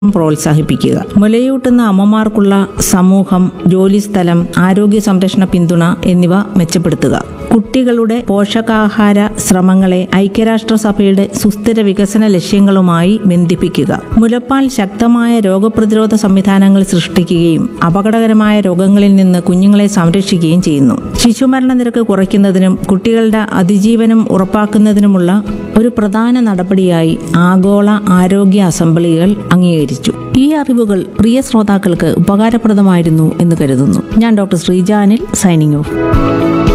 പ്രോത്സാഹിപ്പിക്കുക മുലയൂട്ടുന്ന അമ്മമാർക്കുള്ള സമൂഹം ജോലിസ്ഥലം ആരോഗ്യ സംരക്ഷണ പിന്തുണ എന്നിവ മെച്ചപ്പെടുത്തുക കുട്ടികളുടെ പോഷകാഹാര ശ്രമങ്ങളെ ഐക്യരാഷ്ട്രസഭയുടെ സുസ്ഥിര വികസന ലക്ഷ്യങ്ങളുമായി ബന്ധിപ്പിക്കുക മുലപ്പാൽ ശക്തമായ രോഗപ്രതിരോധ സംവിധാനങ്ങൾ സൃഷ്ടിക്കുകയും അപകടകരമായ രോഗങ്ങളിൽ നിന്ന് കുഞ്ഞുങ്ങളെ സംരക്ഷിക്കുകയും ചെയ്യുന്നു ശിശുമരണ നിരക്ക് കുറയ്ക്കുന്നതിനും കുട്ടികളുടെ അതിജീവനം ഉറപ്പാക്കുന്നതിനുമുള്ള ഒരു പ്രധാന നടപടിയായി ആഗോള ആരോഗ്യ അസംബ്ലികൾ അംഗീകരിച്ചു ഈ അറിവുകൾ പ്രിയ ശ്രോതാക്കൾക്ക് ഉപകാരപ്രദമായിരുന്നു എന്ന് കരുതുന്നു ഞാൻ ഡോക്ടർ ശ്രീജാനിൽ സൈനിങ് ഓഫ്